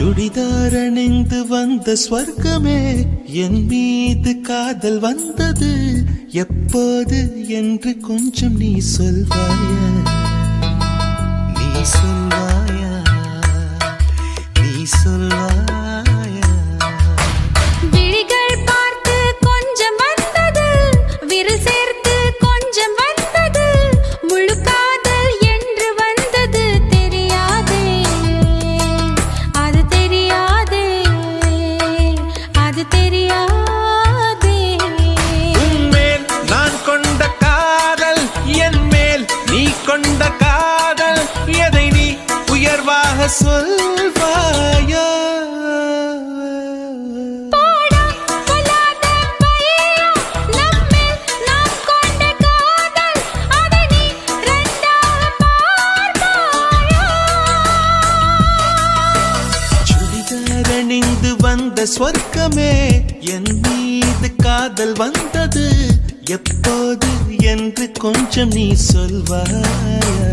சுடிதார் அணிந்து வந்த ஸ்வர்க்கமே என் மீது காதல் வந்தது எப்போது என்று கொஞ்சம் நீ சொல்வாயா நீ சொல்வாயா நீ சொல்வாயா விழிகள் பார்த்து கொஞ்சம் வந்தது விரல் சேர்த்து கொஞ்சம் வந்தது முழு காதல் என்று வந்தது தெரியாதே அது தெரியாதே அது தெரியாதே உன்மேல் நான் கொண்ட காதல் என் மேல் நீ கொண்ட காதல் எதை நீ உயர்வாக சொல்வாயா போடா சொல்லாத பையா நம்மில் நாம் கொண்ட காதல் அதை நீ ரெண்டாக பார்ப்பாயா சுடிதார் அணிந்து வந்த ஸ்வர்க்கமே என் மீது காதல் வந்தது எப்போது என்று கொஞ்சம் நீ சொல்வாயா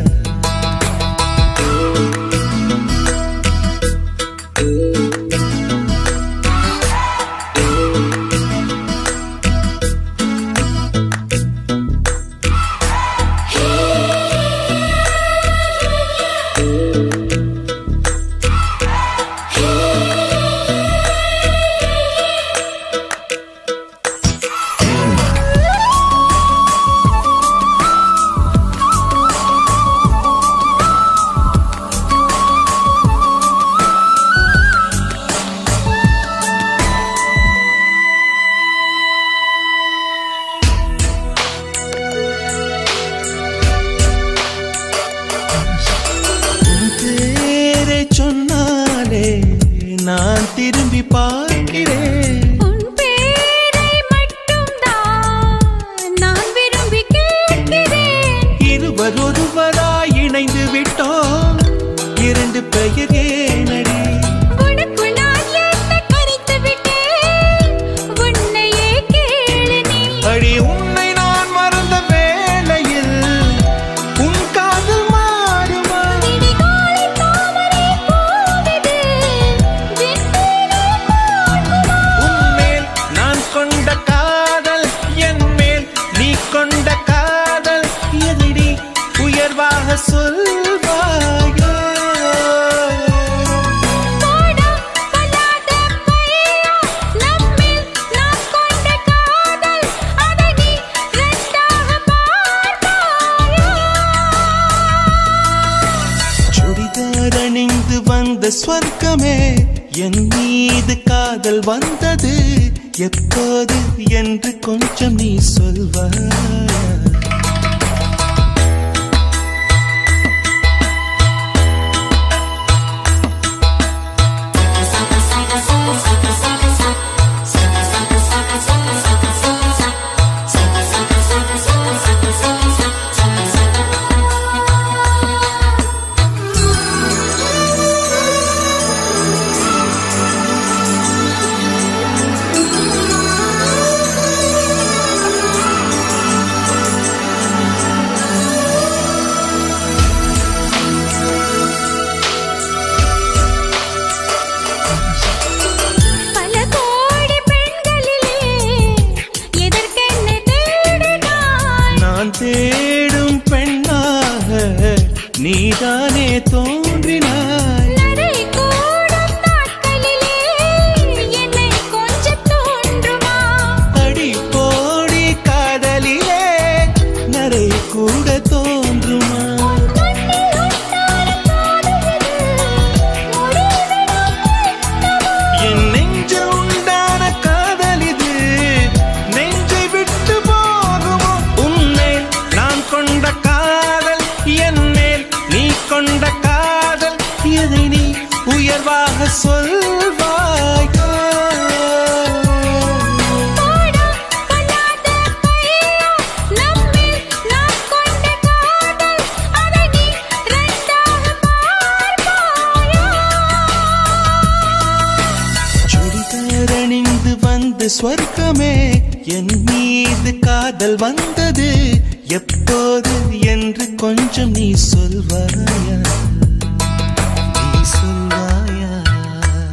உன் பேரை சொன்னாலே நான் திரும்பி பார்க்கிறேன் உன் பேரை மட்டும்தான் நான் விரும்பி கேட்கிறேன் இருவர் ஒருவராய் இணைந்து விட்டோம் இரண்டு பெயர் ஏனடி உனக்குள் நான் என்னை கரைத்து விட்டேன் உன்னையே கேளு நீ அடி உன்னை நான் மறந்த வேளையில் உன் காதல் மாறுமா விடிகாலை தாமரை பூவிது விண்மீனே பார்க்குமா உன்மேல் நான் கொண்ட காதல் என் மேல் நீ கொண்ட காதல் எதிரி உயர்வாக சொல்வாயோ போடா சொல்லாத பையா நம்மில் நாம் கொண்ட காதல் அதை நீ ரெண்டாக பார்ப்பாயா சுடிதார் அணிந்து வந்த ஸ்வர்க்கமே என் மீது காதல் வந்தது எப்போது என்று கொஞ்சம் நீ சொல்வாயா பல கோடி பெண்களிலே எதற்கென்ன தேடினாய் நான் தேடும் பெண்ணாக நீதானே தோன்றினாய் நரை கூடும் நாட்களிலே என்னை கொஞ்சம் தோன்றுமா அடி போடி காதலிலே நரை கூட தோன்றுமா கண்ணில் உண்டான காதலிது முடிவிடம் என்னவோ என் நெஞ்சில் உண்டான காதல் இது நெஞ்சை விட்டு போகுமோ உன்னை நான் கொண்ட காதல் என் மேல் நீ கொண்ட காதல் எதை நீ உயர்வாக சொல்வாயோ போடா சொல்லாத பையா நம்மில் நாம் கொண்ட காதல் அதை நீ ரெண்டாக பார்ப்பாயா சுடிதார் அணிந்து வந்த ஸ்வர்க்கமே என் மீது காதல் வந்தது எப்போது என்று கொஞ்சம் நீ சொல்வாயா நீ சொல்வாயா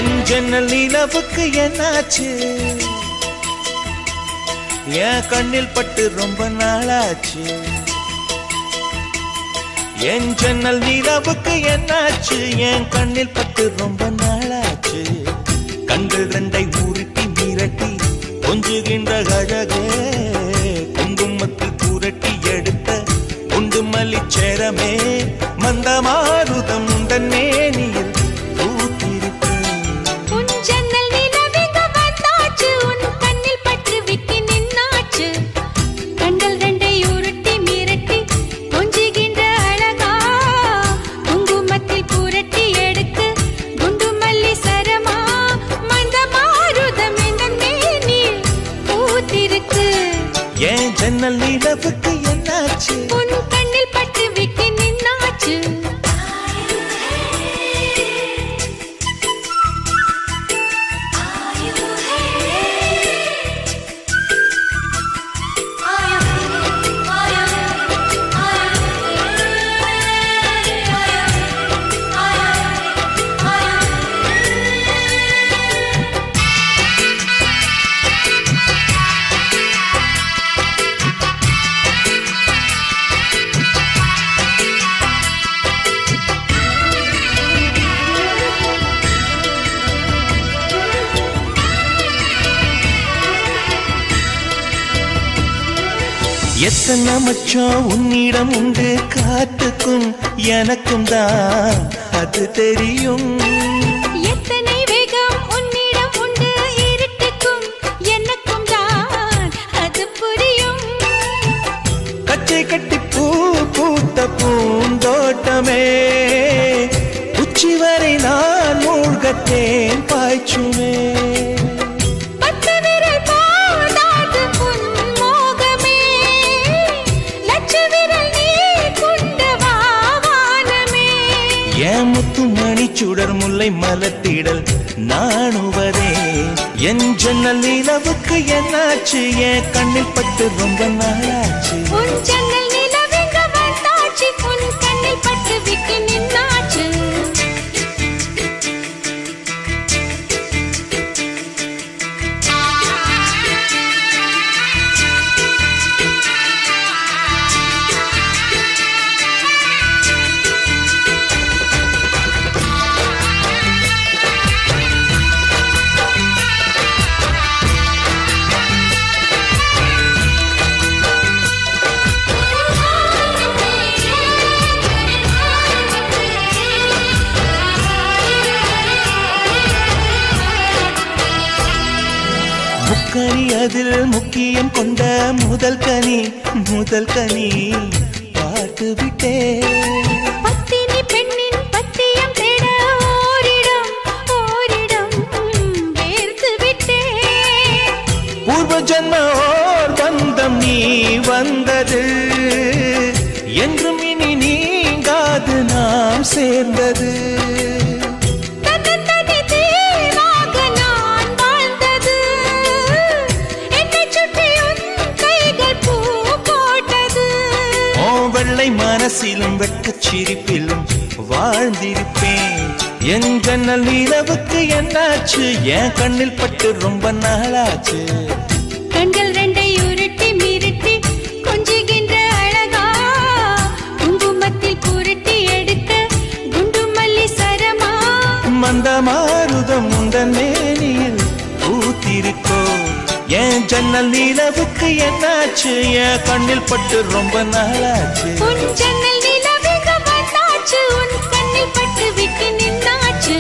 என் ஜன்னல் நிலவுக்கு என்னாச்சு என் கண்ணில் பட்டு ரொம்ப நாளாச்சு என் ஜன்னல் நிலவுக்கு என்னாச்சு என் கண்ணில் பட்டு ரொம்ப நாளாச்சு கண்கள் ரெண்டை உருட்டி மிரட்டி கொஞ்சுகின்ற அழகே குங்குமத்தில் புரட்டி எடுத்த குண்டுமல்லி சேரமே மந்தமாருதம் உந்தன் மேனியில் பூத்திருப்பேன் உன் ஜன்னல் நிலவிங்க வந்தாச்சு உன் கண்ணில் பட்டு விட்டு நின்னாச்சு கண்கள் ரெண்டை உருட்டி மிரட்டி கொஞ்சுகின்ற அழகா குங்குமத்தில் புரட்டி எடுத்து குண்டு மல்லி சரமா மந்த மாருதம் இந்த மேனில் பூத்திருக்கு என் ஜன்னல் நிலவுக்கு என்னாச்சு உன் கண்ணில் பட்டு விட்டு நின்னாச்சு எத்தனை மச்சம் உன்னிடம் உண்டு காத்துக்கும் எனக்கும் தான் அது தெரியும் எத்தனை வேகம் உன்னிடம் உண்டு இருட்டுக்கும் எனக்கும் தான் அது புரியும் கச்சை கட்டி பூ பூத்த பூந்தோட்டமே உச்சி வரை நான் மூழ்கத்தேன் பாய்ச்சுமே பத்து விரல் போதாது உன் மோகமே லட்ச விரல் நீ கொண்ட வாவானமே என் முத்து மணி சுடர் முல்லை மலத்திடல் நாணுவதே என் ஜன்னல் நிலவுக்கு என்னாச்சு என் கண்ணில் பட்டு ரொம்ப நாளாச்சு உன் ஜன்னல் நிலவெங்க வந்தாச்சு உன் கண்ணில் பட்டு விட்டு நின்னாச்சு முக்கனி அதில் முக்கியம் கொண்ட முதல் கனி முதல் கனி பார்த்து விட்டேன் பத்தினி பெண்ணின் பத்தியம் தேட ஓரிடம் ஓரிடம் வேர்த்து விட்டேன் பூர்வ ஜன்ம ஓர் பந்தம் நீ வந்தது என்றும் இனி நீங்காது நாம் சேர்ந்தது தன்னந்தனி தீவாக நான் வாழ்ந்தது என்னைச் சுற்றி உன் கைகள் பூ போட்டது ஓ வெள்ளை மனசிலும் வெட்கச் சிரிப்பிலும் வாழ்ந்திருப்பேன் என் ஜன்னல் நிலவுக்கு என்னாச்சு என் கண்ணில் பட்டு ரொம்ப நாளாச்சு கண்கள் ரெண்டை உருட்டி மிரட்டி கொஞ்சுகின்ற அழகா குங்குமத்தில் புரட்டி எடுக்க குண்டு மல்லி சரமா மந்த மாருதம் உந்தன் மேனியில் பூத்திருக்கோ என் ஜன்னல் நிலவுக்கு என்னாச்சு என் கண்ணில் பட்டு ரொம்ப நாளாச்சு உன் ஜன்னல் நிலவுக வந்தாச்சு உன் கண்ணில் பட்டு விட்டு நின்னாச்சு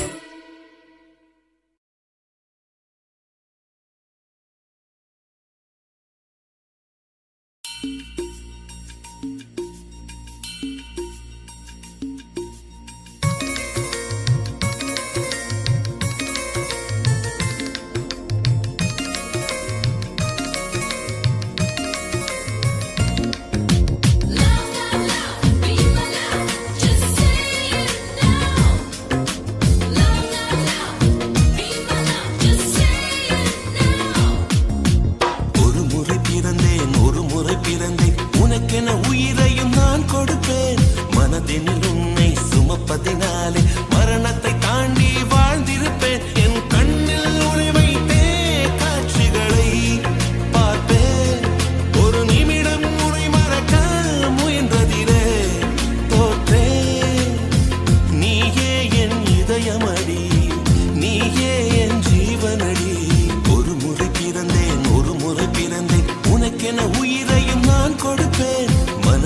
ஒரு முறை பிறந்தேன் ஒரு முறை பிறந்தேன் உனக்கென உயிரையும் நான் கொடுப்பேன் மனதினில் உன்னை சுமப்பதினாலே மரணத்தை தாண்டி வாழ்ந்திருப்பேன்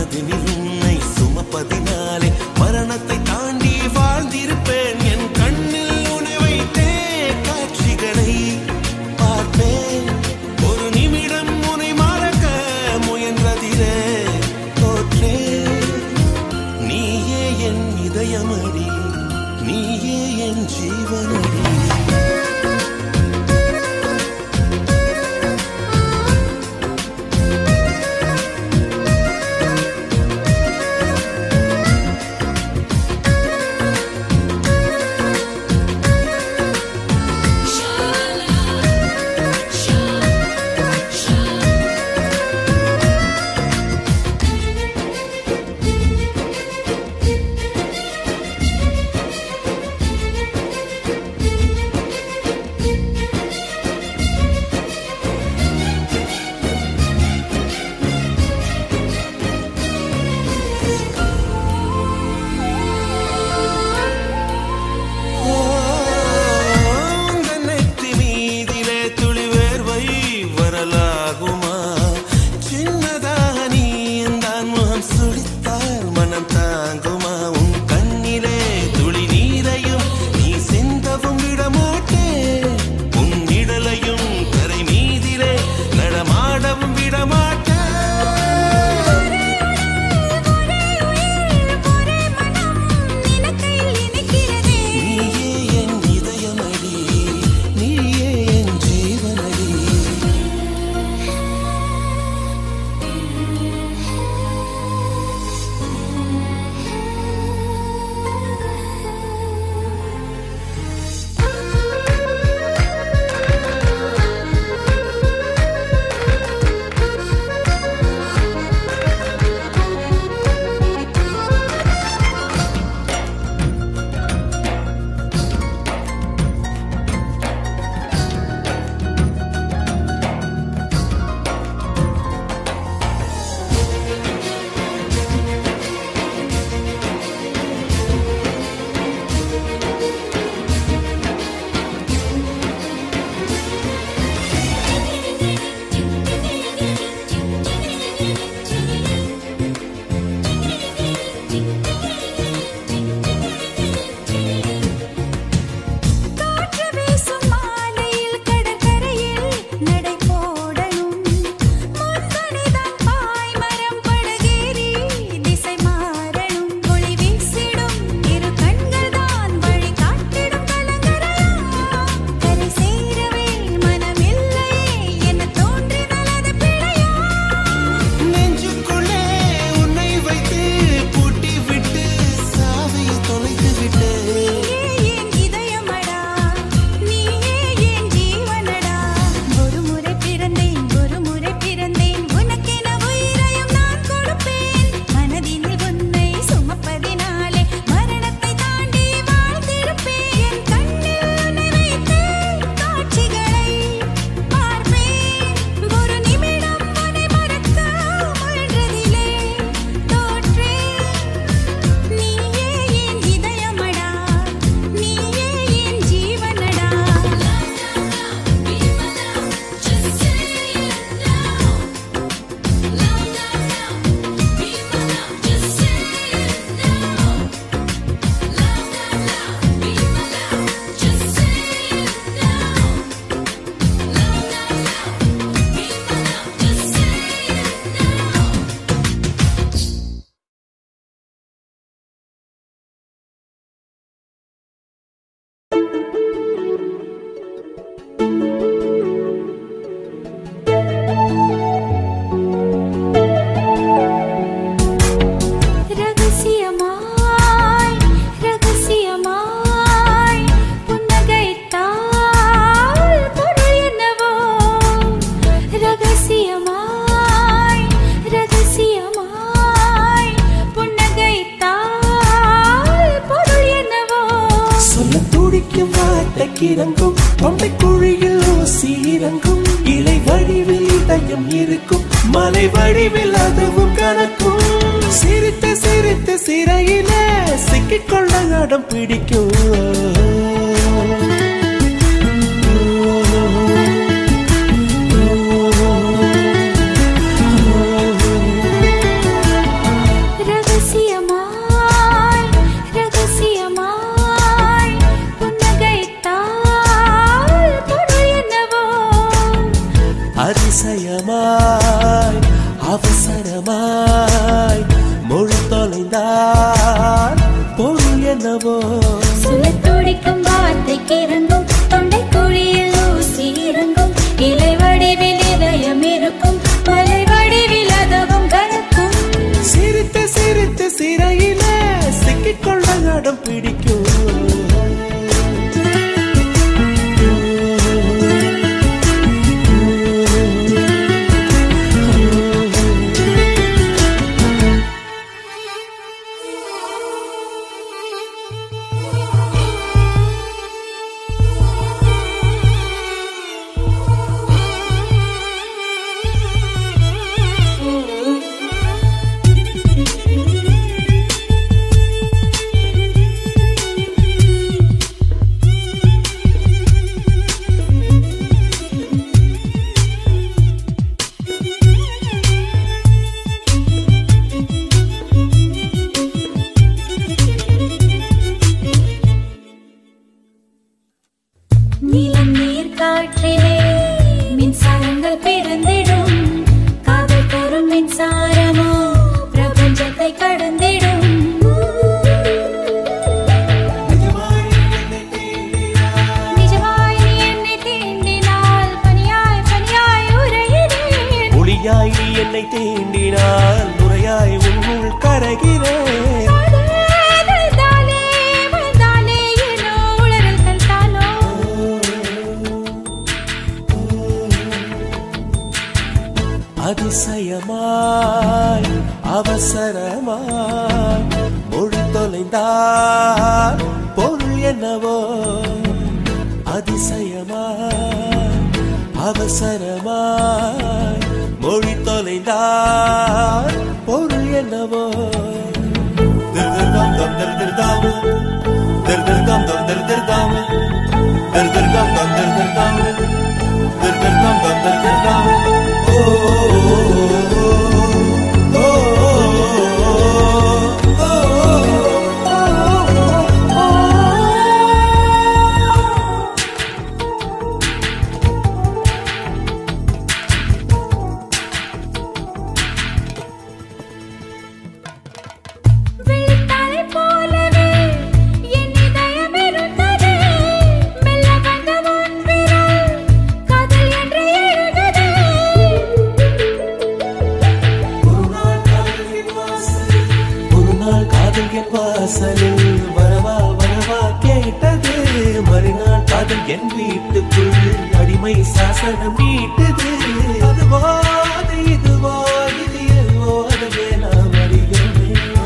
மனதினில் உன்னை சுமப்பதினாலே மரணத்தை தாண்டி வாழ்ந்திருப்பேன் என் கண்ணில் உன்னை வைத்தே காட்சிகளை பார்ப்பேன் ஒரு நிமிடம் உன்னை மறக்க முயன்றதிலே தோற்றேன் நீயே என் இதயமடி நீயே என் ஜீவனடி உந்தன் நெற்றி மீதிலே துளி வேர்வை வரலாகுமா சின்னதாக நீ தான் முகம் சுழித்தால் மனம் தாங்குமா உன் கண்ணிலே துளி நீரையும் நீ சிந்தவும் விடமாட்டேன் உன் நிழலையும் கரை மீதிலே நடமாடவும் விடமாட்டேன் நீயே என் இதயமடி நீயே என் ஜீவனடி காற்று வீசும் மாலையில் கடற்கரையில் நடை போடணும் முன்கணிதம் பாய்மரம் படகேறி திசை மாறணும் ஒளி வீசிடும் இரு கண்கள் தான் வழி காட்டிடும் கலங்கரையா கரை சேரவே மனமில்லையே என தோன்றினால் அது பிழையா நெஞ்சுக்குள்ளே உன்னை வைத்து பூட்டி விட்டு சாவியை தொலைத்து விட்டு நீயே என் இதயமடா நீயே என் ஜீவனடா ஒரு முறை பிறந்தேன் ஒரு முறை பிறந்தேன் உனக்கென உயிரையும் நான் கொடுப்பேன் மனதினில் உன்னை சுமப்பதினாலே மரணத்தை தாண்டி வாழ்ந்திருப்பேன் என் கண்ணில் உன்னை வைத்து காட்சிகளை பார்ப்பேன் ஒரு நிமிடம் உன்னை மறக்க முயன்றதிலே தோற்றேன் நீயே என் இதயமடா நீயே என் ஜீவனடா ரகசியமாய் ரகசியமாய் புன்னகைத்தால் பொருள் என்னவோ ரகசியமாய் ரகசியமாய் புன்னகைத்தால் பொருள் என்னவோ சொல்ல துடிக்கும் வார்த்தைக்கிறங்கும் தொண்டை குழியில் ஊசி இறங்கும் இலை வடிவில் இதயம் இருக்கும் மலை வடிவில் அதுவும் கணக்கும் சிரித்து சிரித்து சிறையில சிக்கிக்கொள்ள அடம் பிடிக்கும் அடம் பிடிக்கும் நிலம் நீர் காற்றிலே மின்சாரங்கள் பிறந்திடும் காதல் தரும் மின்சாரமோ பிரபஞ்சத்தை கடந்திடும் நிஜமாய் நீ என்னை தீண்டினால் பனியாய் பனியாய் உரையிறேன் ஒளியாய் நீ என்னை தீண்டினால் நுரையாய் உன்னுள் கரைகிறேன் காதல்தாலே வந்தாலே ஏனோ உளறல்கள் தானோ அதிசயமாய் அவசரமாய் மொழி தொலைந்தார் பொருள் என்னவோ அதிசயமாய் அவசரமாய் மொழி தொலைந்தார் பொருள் என்னவோ திருதிர்காம் தம் திருதிர்காம் திருதிர்காம் தம் திருதிர்காம் திருதிர்காம் தம் திருதிர்காம் திருதிர்காம் தம் திருதிர்காம் ஓ ஓ வெள்ளித்தாளை போலவே என் இதயம் இருந்தது மெல்ல வந்த உன் விரல் காதல் என்று எழுதது ஒரு நாள் காதல் என் வாசலில் வரவா வரவா கேட்டது மறுநாள் காதல் என் வீட்டுக்குள் அடிமை சாசனம் நீட்டது அதுவா அது இதுவா இது எல்லோ அதுவே நாம் அறியோமே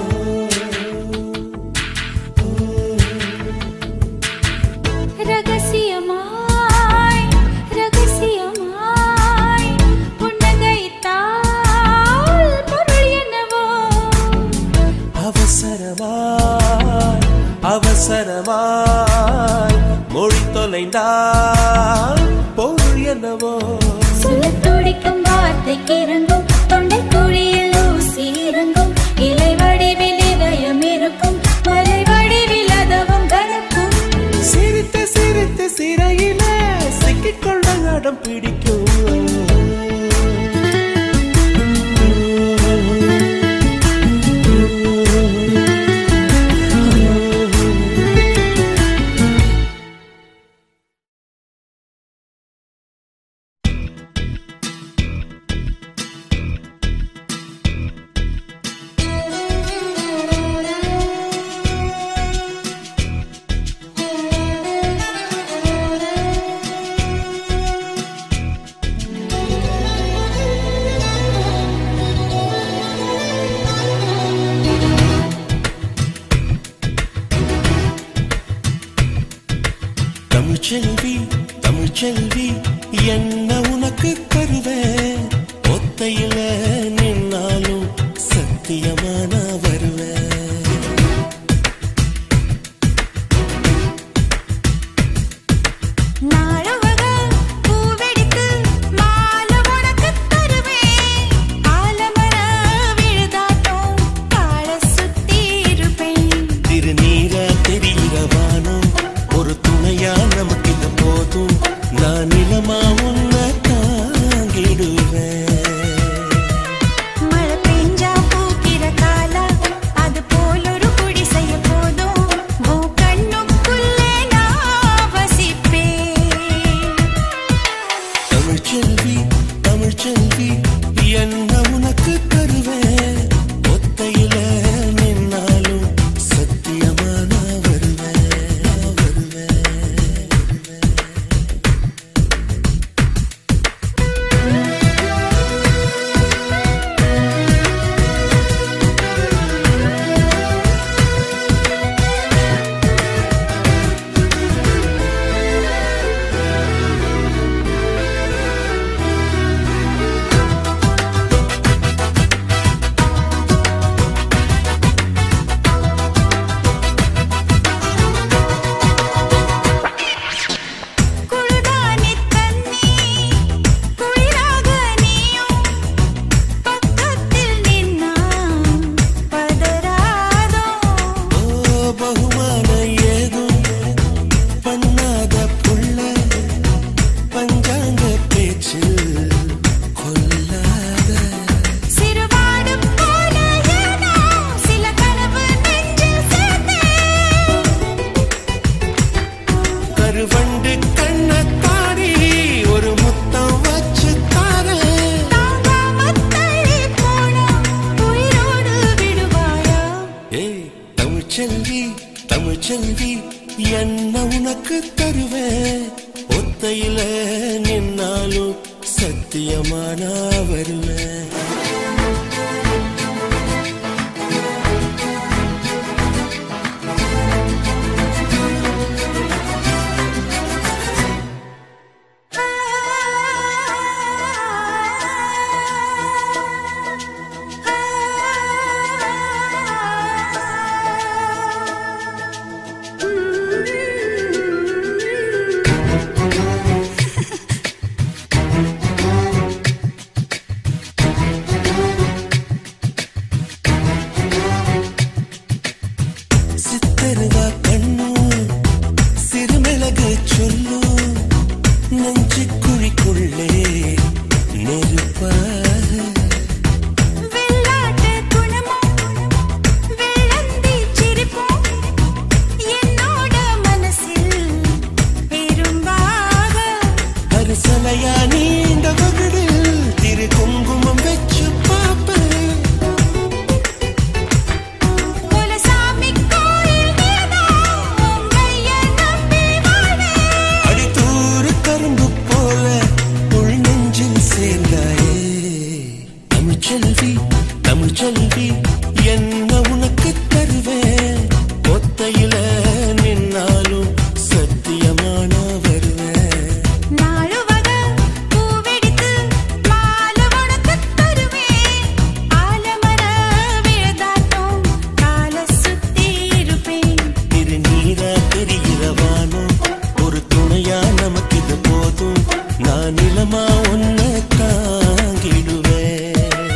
ரகசியமாய் ரகசியமாய் புன்னகைத்தால் பொருள் என்னவோ அவசரமாய் அவசரமாய் மொழி தொலைந்தால் பொருள் என்னவோ சொல்லத் துடிக்கும் வார்த்தைக்கு இறங்கும் தொண்டை குழியில் ஊசி இறங்கும் இலை வடிவில் இதயம் இருக்கும் மலை வடிவில் அதவும் கலக்கும் சிரித்து சிரித்து சிறையில சிக்கிக்கொள்ள அடம் பிடிக்கும் தமிழ்ச்செல்வி தமிழ்ச்செல்வி என்ன உனக்கு தருவேன் ஒத்தையில நின்னாலும் சத்தியமான வருவேன் நாளவக பூவெடுத்து மாலை உனக்குத் தருவேன் ஆலமர விழுதாட்டம் கால சுத்தி இருப்பேன் திருநீர தெரிகிற வானம் ஒரு துணையா நமக்கு இது போதும் நான் நிலமா உன்னை தாங்கிடுவேன் மழை பெஞ்சா பூக்கிற காலம் அது தமிழ்ச்செல்வி தமிழ்ச்செல்வி என்ன உனக்கு தருவேன் ஒத்தையில நின்னாலும் சத்தியமானா வருவேன் சித்தருவா கண்ணு சிறுமிளகு சொல்லு நஞ்சு குழிக்குள்ளே நெருப்பாக வெள்ளாட்டு குணமும் வெள்ளந்தி சிரிப்பும் என்னோட மனசில் பெரும்பாக அரசலையா நீண்ட வகுடு திரு குங்குமம் வச்சு பாப்பேன் குலசாமி கோயில் நீதான் உங்கைய நம்பி வாழ்வேன் அடித்தூறு கரும்பு போல உள் நெஞ்சில் சேர்ந்தாயே தமிழ்ச்செல்வி தமிழ்ச்செல்வி என்ன உனக்கு தருவேன் ஒத்தையில நின்னாலும் சத்தியமான வருவேன் நாளுவக பூவெடுத்து மாலை உனக்குத் தருவேன். ஆலமர விழுதாட்டம் காலை சுத்தி இருப்பேன். திருநீரா தெரிகிறவானோ ஒரு துணையா நமக்கு இது போதும் நான் நிலமா ஒன்ன தாங்கிடுவேன்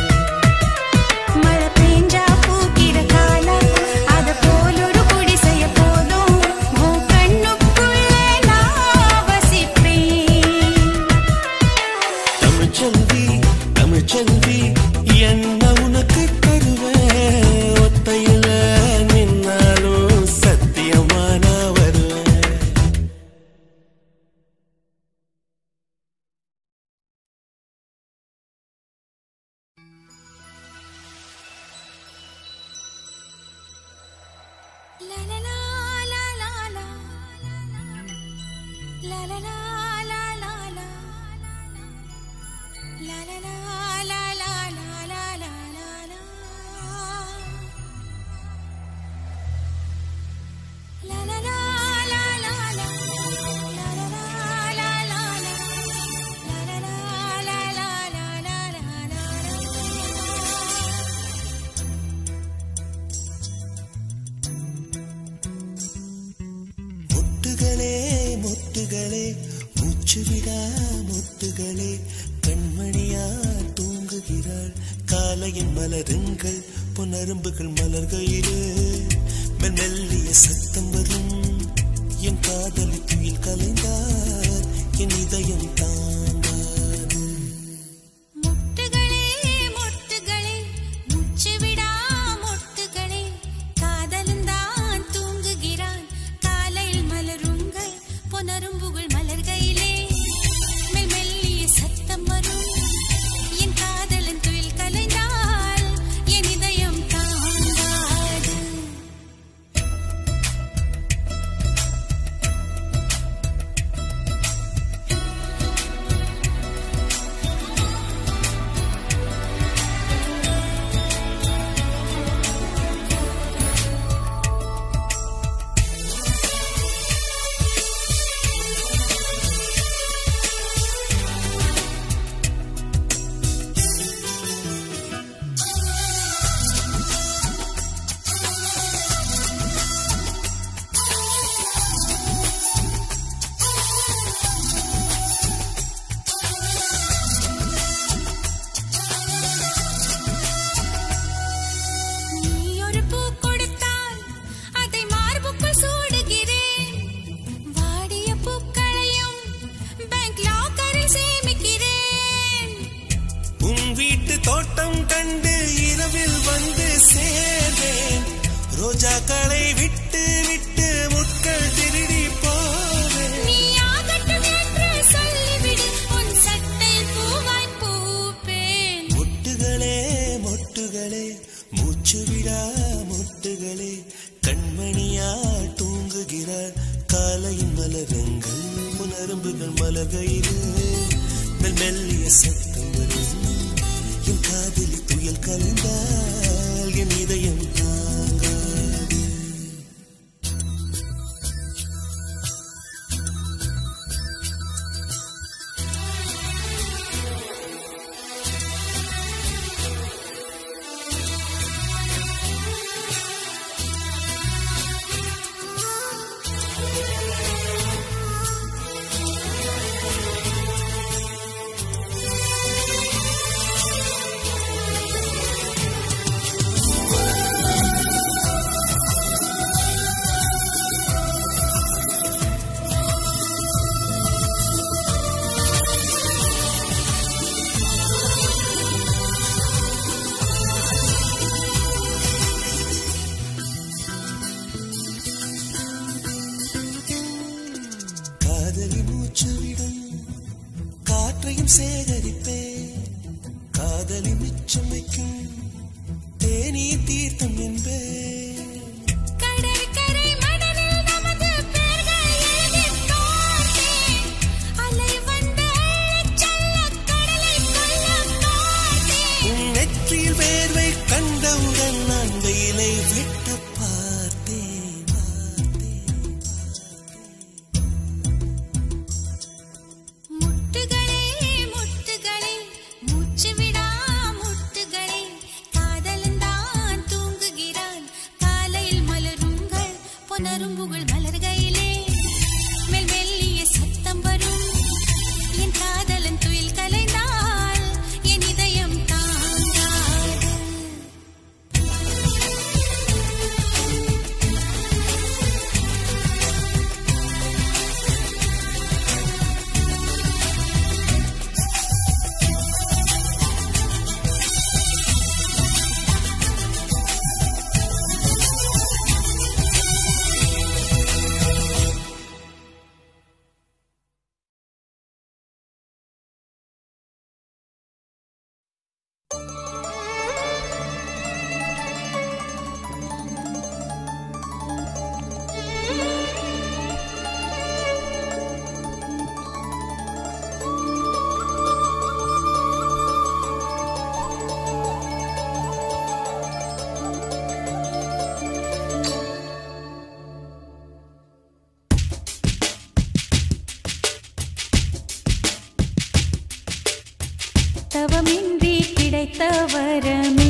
மழை பெஞ்சா பூக்கிற காலம், அது போல் ஒரு குடிசைய போதும். உன் கண்ணுக்குள்ளே நான் வசிப்பேன். தமிழ்ச்செல்வி தமிழ்ச்செல்வி என்ன உனக்கு தருவேன் ஒத்தையில நின்னாலும் சத்தியமான வருவேன் La la la la la la. La la la la la la. La la la la la la la la la la. La la la la la la. La la la la la la. La la la la la la la la la. முட்டுகளே முட்டுகளே மூச்சு விடா முட்டுகளே கண்மணியா தூங்குகிறாள் காலையின் மலருங்கள் புனரும்புகள் மலர்கையிலே மெல்லிய சத்தம் வரும் என் காதலி துயில் கலைந்தார் என் இதயம் தாங்காது முட்டுகளே முட்டுகளே முச்சு விடா முட்டுகளே காதலன் தான் தூங்குகிறான் காலையில் மலருங்கள் புனரும்புகள் மலர்கையிலே மெல் மெல்லிய சத்தம் வரும் என் காதலன் துயில் கலைந்தால் என் இதயம் தாங்காது நீ ஒரு பூ கொடுத்தால் அதை மார்புக்குள் சூடுகிறேன் வாடிய பூக்களையும் பேங்க் லாக்கரில் சேமிக்கிறேன் உன் வீட்டு தோட்டம் கண்டு இரவில் வந்து சேர்வேன் ரோஜாக்களை விட்டு விட்டு முட்கள் திருடி போவேன் நீ ஆகட்டும் என்று சொல்லிவிடு உன் சட்டையில் பூவாய் பூப்பேன் மொட்டுகளே மொட்டுகளே மூச்சு விட விடா முட்டுகளே கண்மணியா தூங்குகிறார் காலையின் மலரங்கள் புனரும்புகள் மலகையிலே மெல் மெல்லிய சத்தம் வரும் என் காதலி துயல் கலைந்தால் என் இதயம் தாங்காது காதலி மூச்சு விடும் காற்றையும் சேகரிப்பே காதலி மிச்சம் வைக்கும் தேநீர் தீர்த்தம் என்பே கடற்கரை மணலில் நமது பெயர்கள் எழுதிப் பார்த்தேன். அலை வந்து அள்ளச் செல்லக் கடலைக் கொல்லப் பார்த்தேன். உன் நெற்றியில் வேர்வை கண்டவுடன் நான் வெயிலை வெட்ட பார்த்தேன் பார்த்தேன் முட்டுகளே முட்டுகளே மூச்சு விடா முட்டுகளே காதலன் தான் தூங்குகிறான் காலையில் மலருங்கள் புனரும்புகள் மலர்கையிலே மெல் மெல்லிய சத்தம் வரும் என் காதலன் துயில் கலைந்தால் என் இதயம் தாங்காது தவமின்றி கிடைத்த வரமே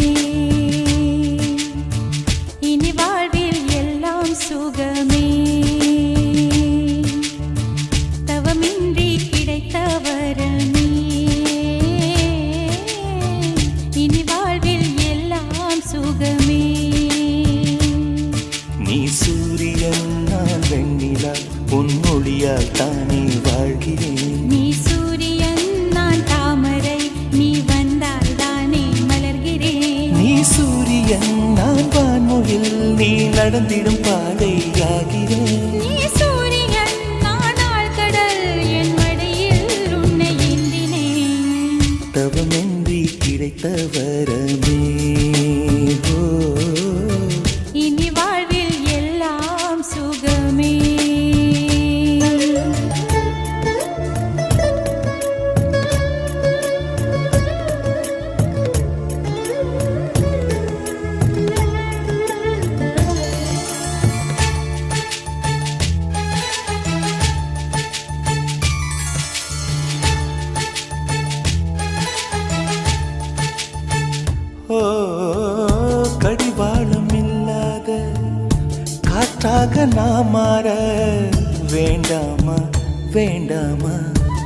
இனி வாழ்வில் எல்லாம் சுகமே தவமின்றி கிடைத்த வரமே இனி வாழ்வில் எல்லாம் சுகமே நீ சூரியன் நான் வெண்ணிலா பொன்னொழியால் தானே வாழ்கிறேன் நீ சூரியன் நான் தாமரை நீ வந்தால் தானே மலர்கிறேன் நீ சூரியன் நான் வான்முகில் நீ நடந்திடும் பாதையாகிறேன் நீ சூரியன் நான் ஆழ்கடல் என் மடியில் உன்னை ஏந்தினேன் தவமின்றி கிடைத்த வரமே ஓ இனி வாழ்வில் எல்லாம் சுகமே ஓ கடிவாளம் இல்லாத காற்றாக நான் மாற வேண்டாமா வேண்டாமா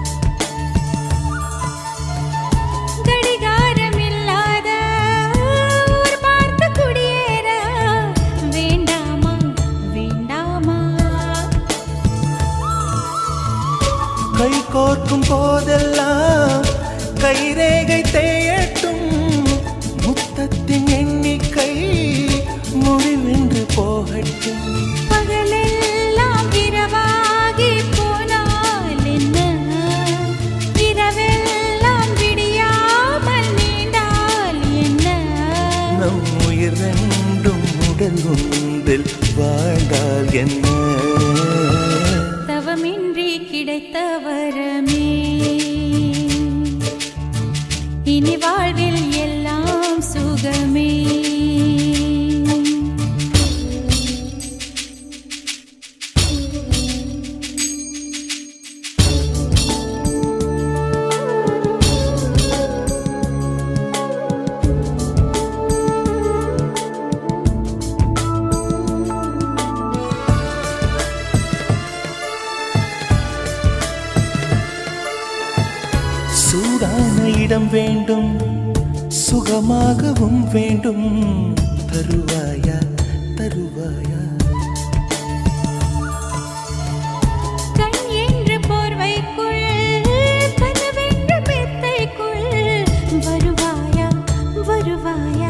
கடிகாரம் இல்லாத ஊர் பார்த்து குடியேற வேண்டாமா வேண்டாமா கை கோர்க்கும் போதெல்லாம் கைரேகை தேயட்டும் முத்தத்தின் எண்ணிக்கை முடிவென்று போகட்டும் பகலெல்லாம் இரவாகி போனால் என்ன உடல் ஒன்றில் வாழ்ந்தால் என்ன தவமின்றி கிடைத்த வரமே இனி வாழ்வில் எல்லாம் சுகமே சூடான இடம் வேண்டும் சுகமாகவும் வேண்டும் தருவாயா தருவாயா கண் என்ற போர்வைக்குள் கனவென்ற மெத்தைக்குள் வருவாயா வருவாயா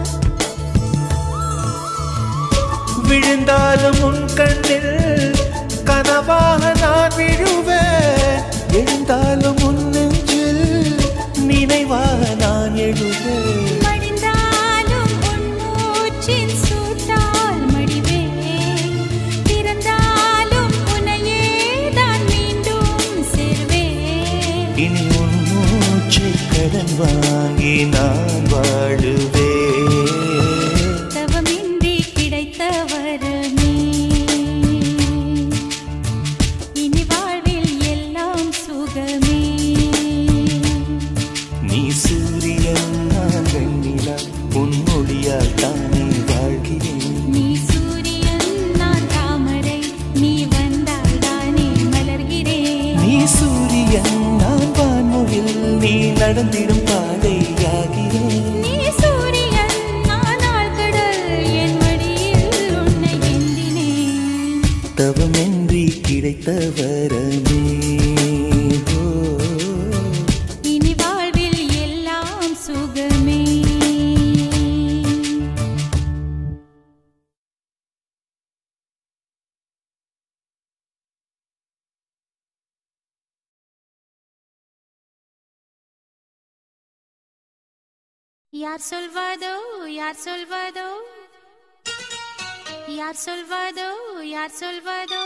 விழுந்தாலும் உன் கண்ணில் கனவாக நான் விழுவேன் எழுந்தாலும் உன் நெஞ்சில் நினைவாக நான் எழுவேன் மடிந்தாலும் உன் மூச்சின் சூட்டால் மடிவேன் திறந்தாலும் உன்னையே தான் மீண்டும் சேர்வேன் இனி உன் மூச்சை கடன் வாங்கி நான் வாழுவேன் தவமின்றி கிடைத்த வரமே இனி வாழ்வில் எல்லாம் சுகமே நீ சூரியன் நான் வெண்ணிலா உன் மொழியால் தானே வாழ்கிறேன் நீ சூரியன் நான் தாமரை நீ வந்தால் தானே மலர்கிறேன் நீ சூரியன் நான் வான்மொழில் நீ நடந்திடும் பாதையாகிறேன் நீ சூரியன் நான் ஆழ்கடல் என் மடியில் உன்னை ஏந்தினேன் தவமின்றி கிடைத்த வரமே ஓ, இனி வாழ்வில் எல்லாம் சுகமே யார் சொல்வதோ யார் சொல்வதோ யார் சொல்வதோ யார் சொல்வதோ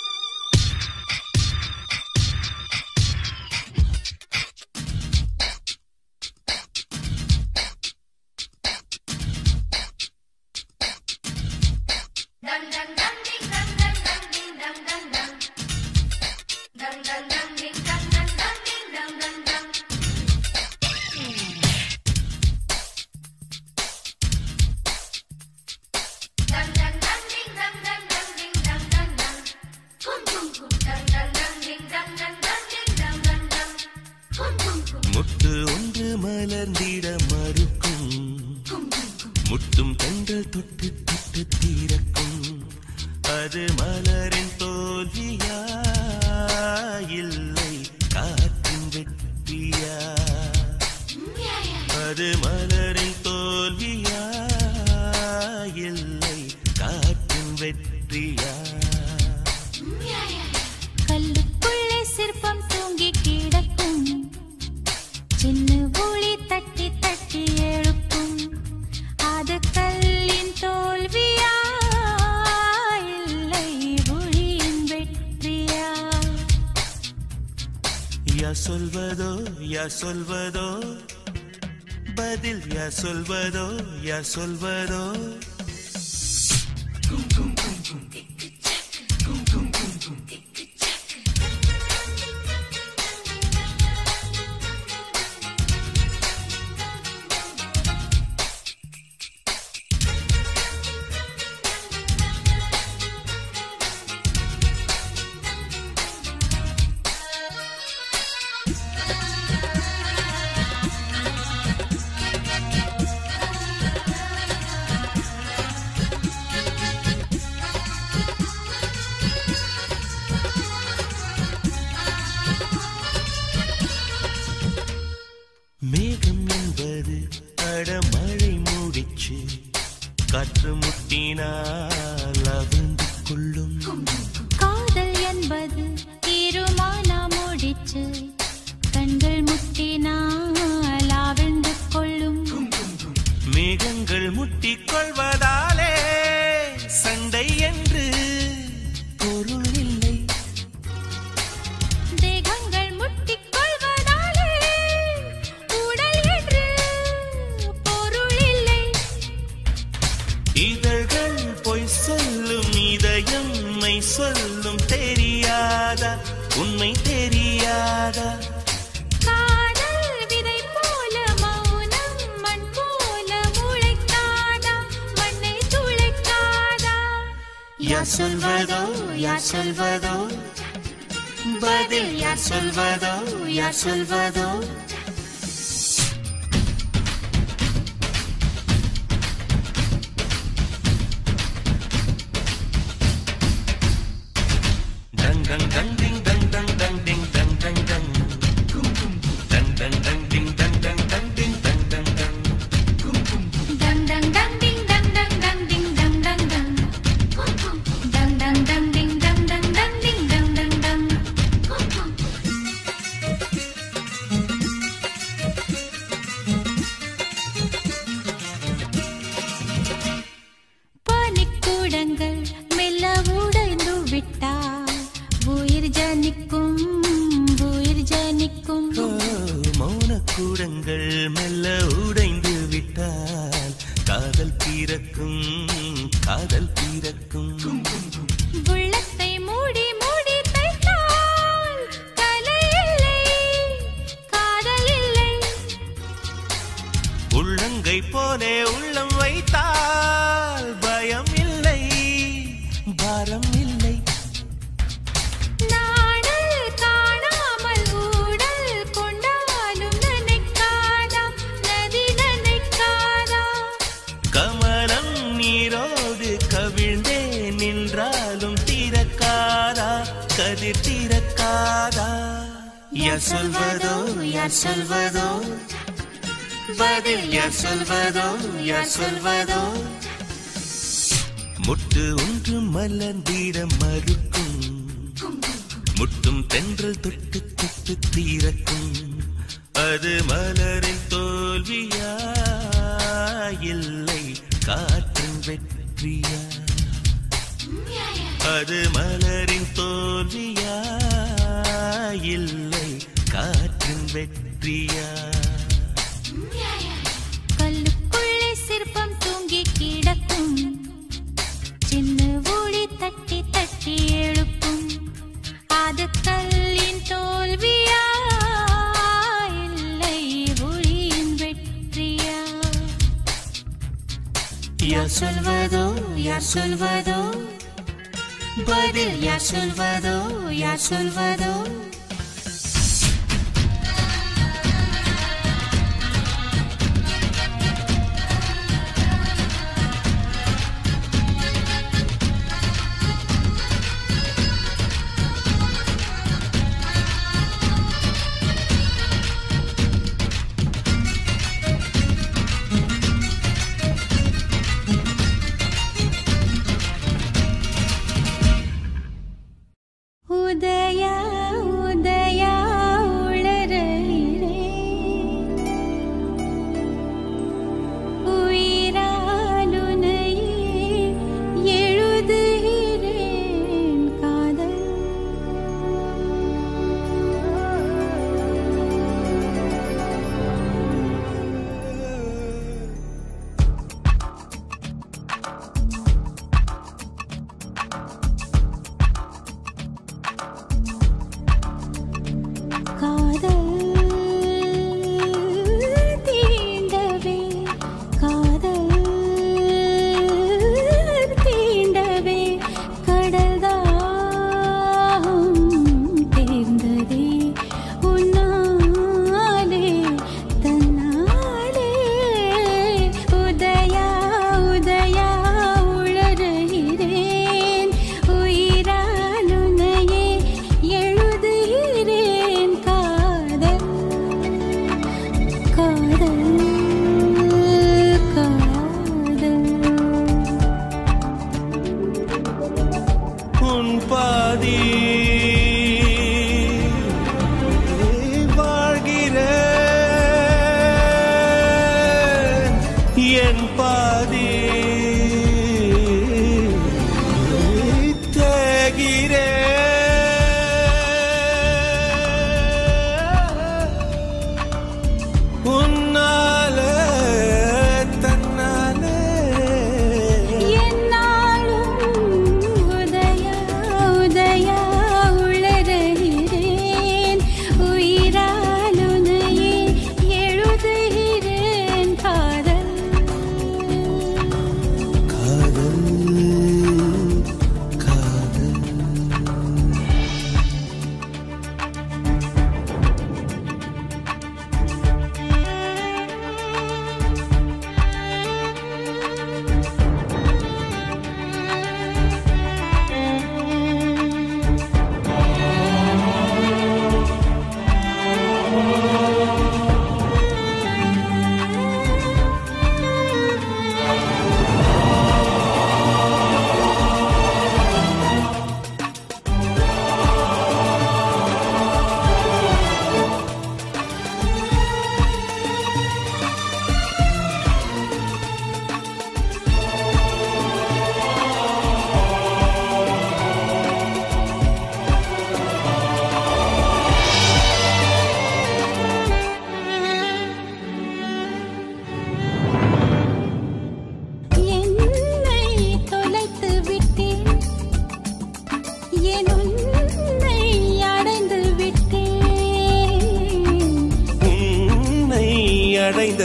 முட்டு ஒன்று மலர்ந்திட மறுக்கும் முட்டும் கண்கள் தொட்டு தொட்டு தீரக்கும் அது மலரின் தோல்வியா இல்லை காற்றின் வெற்றியா அது மலரின் தோல்வியா இல்லை காற்றின் வெற்றியா கல்லுக்குள்ளே சிற்பம் தூங்கி கிடக்கும் சின்ன ஒளி தட்டி தட்டி எழுப்பும் அது கல்லின் தோல்வியா இல்லை ஒளியின் வெற்றியா யா சொல்வதோ யா சொல்வதோ பதில் யா சொல்வதோ யா சொல்வதோ மேகம் என்பது அடமழை மூடிச்சு காற்று முட்டினால் அவிழ்ந்து கொள்ளும் காதல் என்பது தீருமானா முடிச்சு கண்கள் முட்டினால் ஆவிழ்ந்து கொள்ளும் மேகங்கள் முட்டிக் கொள்வதாலே இதழ்கள் பொய் சொல்லும் இதயம் மெய் சொல்லும் தெரியாதா உண்மை தெரியாதா காதல் விதை போல மௌனம் மண் போல முளைக்காதா மண்ணை துளைக்காதா யார் சொல்வதோ யார் சொல்வதோ பதில் யார் சொல்வதோ யார் சொல்வதோ Dang dang dang ding dang dang dang ding dang dang dang. Dang dang dang ding dang dang dang ding dang dang dang. dang dang dang ding dang dang dang ding dang dang dang dang dang dang ding dang dang dang ding dang dang dang பனிக்கூடங்கள் மெல்ல உடைந்து விட்டால் உயிர் ஜனிக்கும் உயிர் ஜனிக்கும் ஓ, மௌனக்கூடங்கள் மெல்ல உடைந்து விட்டால் காதல் பிறக்கும் காதல் பிறக்கும் உள்ளத்தை மூடி மூடி தைத்தால் கலை இல்லை காதல் இல்லை உள்ளங்கை போலே உள்ளம் வைத்தால் பயம் இல்லை பாரம் இல்லை நாடல் காணாமல் ஊடல் கொண்டாலும் நினைக்காதா நதி நினைக்காதா கமலம் நீரோடு கவிழ்ந்தே நின்றாலும் தீரக்காதா கதிர் தீரக்காதா யார் சொல்வதோ யார் சொல்வதோ பதில் யார் சொல்வதோ யார் சொல்வதோ முட்டு ஒன்று மலர்ந்திட மறுக்கும் முட்டும் தென்றல் தொட்டு தொட்டு தீரக்கும் அது மலரின் தோல்வியா இல்லை காற்றின் வெற்றியா அது மலரின் தோல்வியா இல்லை காற்றின் வெற்றியா கல்லுக்குள்ளே சிற்பம் தூங்கி கிடக்கும் சின்ன ஒளி தட்டி தட்டி எழுப்பும் அது கல்லின் தோல்வியா இல்லை ஒளியின் வெற்றியா யார் சொல்வதோ யார் சொல்வதோ பதில் யார் சொல்வதோ யார் சொல்வதோ உதயா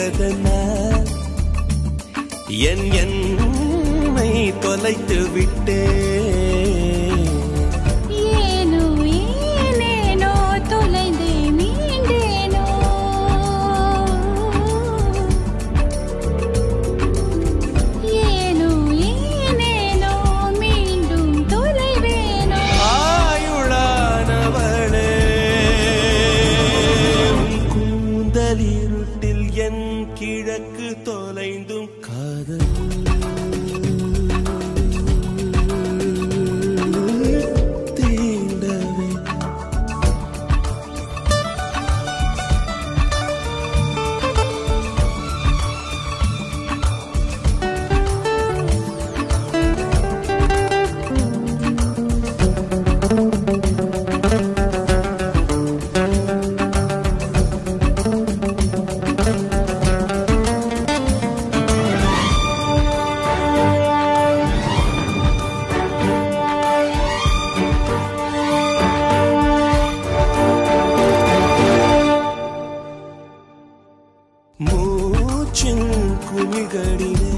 செய்ததனால் என் என்னை தொலைத்து விட்டேன் ஏனோ ஏனேனோ தொலைந்தே மீண்டேனோ ஏனோ ஏனேனோ மீண்டும் தொலைவேனோ ஆயுளானவளே உன் கூந்தலிருட்டில் என் கிழக்கு தொலைந்தும் காதல் தீண்டவே மூச்சின் குமிழ்களிலே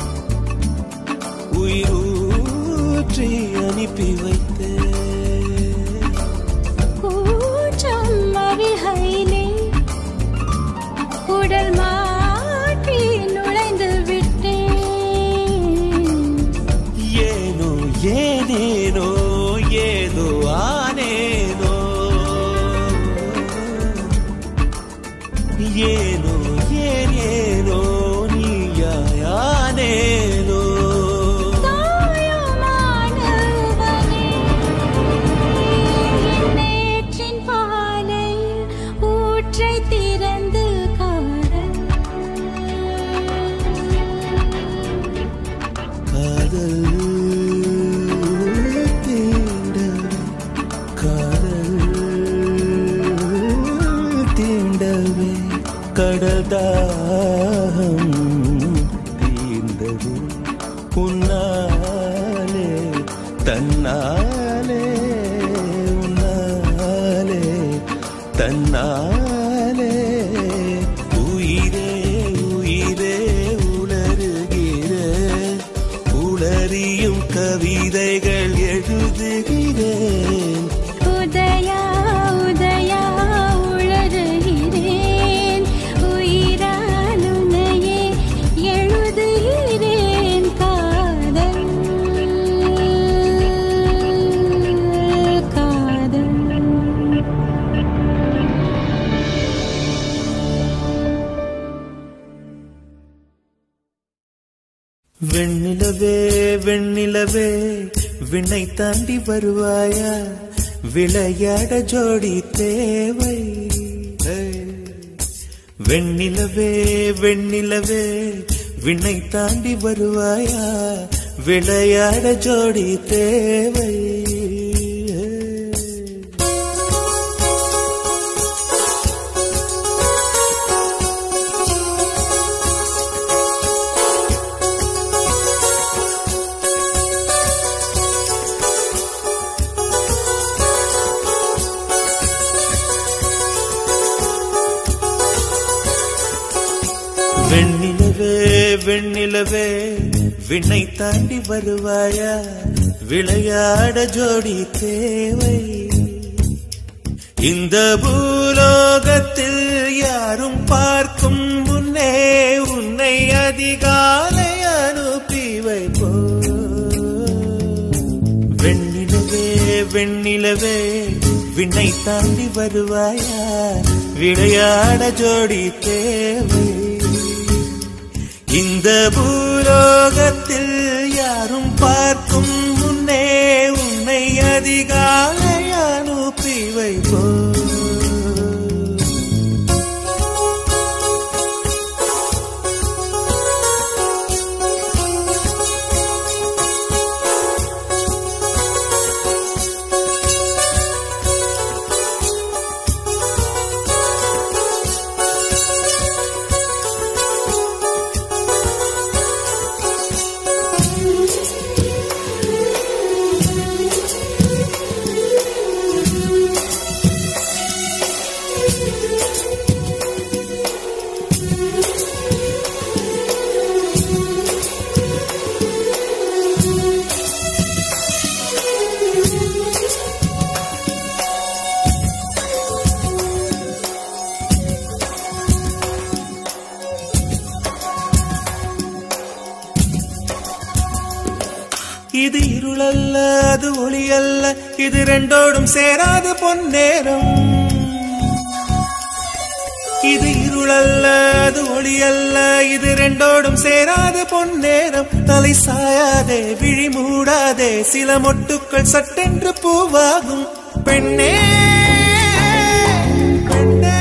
உயிரூற்றி அனுப்பி வைத்தேன் கூச்சம் அவிகையிலே உடல் மாற்றி நுழைந்து விட்டேன் ஏனோ ஏனேனோ ஏதோ ஆனேனோ ஏனோ ஏனேனோ நீயாயானேனோ தாயுமானவனே, என் நேற்றின் பாலை ஊற்றை திறந்து காதல் காதல் தீண்டவே காதல் தீண்டவே கடல் தாகம் தீர்ந்தது உன்னாலே தன்னாலே உன்னாலே தன்னாலே உயிரே உயிரே உளறுகிற உளறியும் கவிதைகள் எழுதுகிறேன் உதயா உதயா உளறுகிறேன் உயிரால் உன்னையே எழுதுகிறேன் காதல் காதல் வெண்ணிலவே வெண்ணிலவே விண்ணை தாண்டி வருவாயா விளையாட ஜோடி தேவை வெண்ணிலவே வெண்ணிலவே விண்ணை தாண்டி வருவாயா விளையாட ஜோடி தேவை வெண்ணிலவே வெண்ணிலவே விண்ணை தாண்டி வருவாயா விளையாட ஜோடி தேவை இந்த பூலோகத்தில் யாரும் பார்க்கும் முன்னே உன்னை அதிகாலை அனுப்பி வைப்போ வெண்ணிலவே வெண்ணிலவே விண்ணை தாண்டி வருவாயா விளையாட ஜோடி தேவை இந்த பூலோகத்தில் யாரும் பார்க்கும் முன்னே உன்னை அதிகாலை அனுப்பி வைப்போ Thank you. இது இருளல்ல அது ஒளி அல்ல இது ரெண்டோடும் சேராது பொன்னேரம் இது இருளல்ல அது ஒளி அல்ல இது ரெண்டோடும் சேராது பொன்னேரம் தலை சாயாதே விழி மூடாதே சில மொட்டுக்கள் சட்டென்று பூவாகும் பெண்ணே பெண்ணே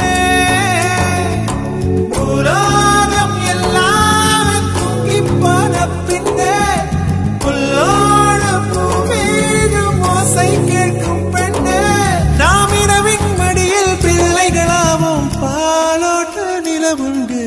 உலோகம் எல்லாம் தூக்கிப் போன பின்னே புல்லோட பூமீதும் ஓசை கேட்கும் பெண்ணே நாம் இரவின் மடியில் பிள்ளைகளாவும் பாலோட்ட நிலவுண்டு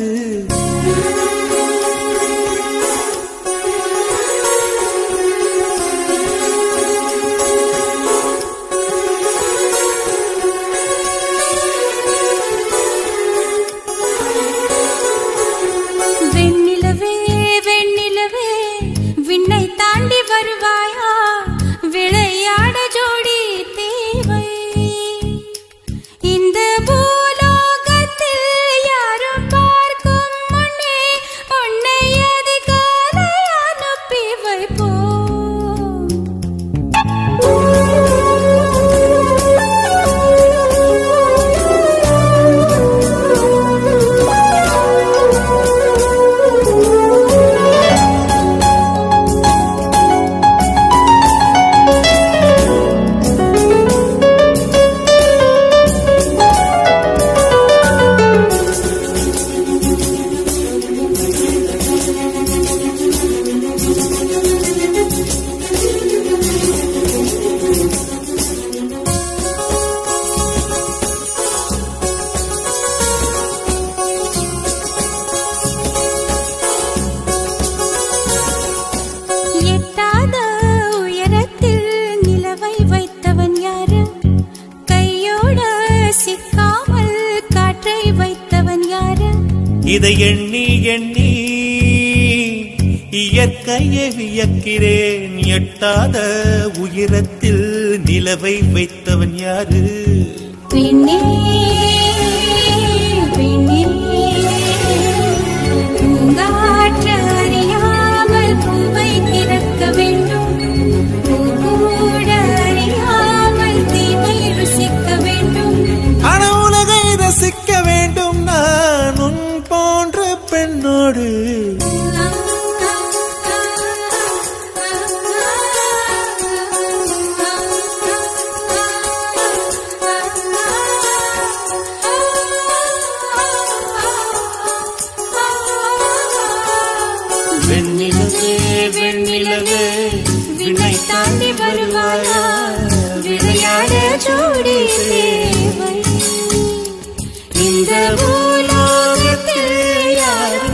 வெண்ணிலவே வெண்ணிலவே விண்ணை தாண்டி வருவாயா விளையாட ஜோடி தேவை இந்த பூலோகத்தில் யாரும் பார்க்கும் முன்னே உன்னை அதிகாலை அனுப்பி வைப்போம் எட்டாத உயரத்தில் நிலவை வைத்தவன் யாரு கையோட சிக்காமல் காற்றை வைத்தவன் யாரு இதை எண்ணி எண்ணி இயற்கையை வியக்கிறேன் எட்டாத உயரத்தில் நிலவை வைத்தவன் யாரு பெண்ணே பெண்ணே பூங்காற்று அறியாமல் பூவை திறக்க வேண்டும் பூக்கூட அறியாமல் தீமை ருசிக்க வேண்டும் அன உலகை ரசிக்க வேண்டும் நான் உன் போன்ற பெண்ணோடு வெண்ணிலவே வெண்ணிலவே விண்ணை தாண்டி வருவாயா விளையாட ஜோடி தேவை இந்த பூலோகத்தில் யாரும்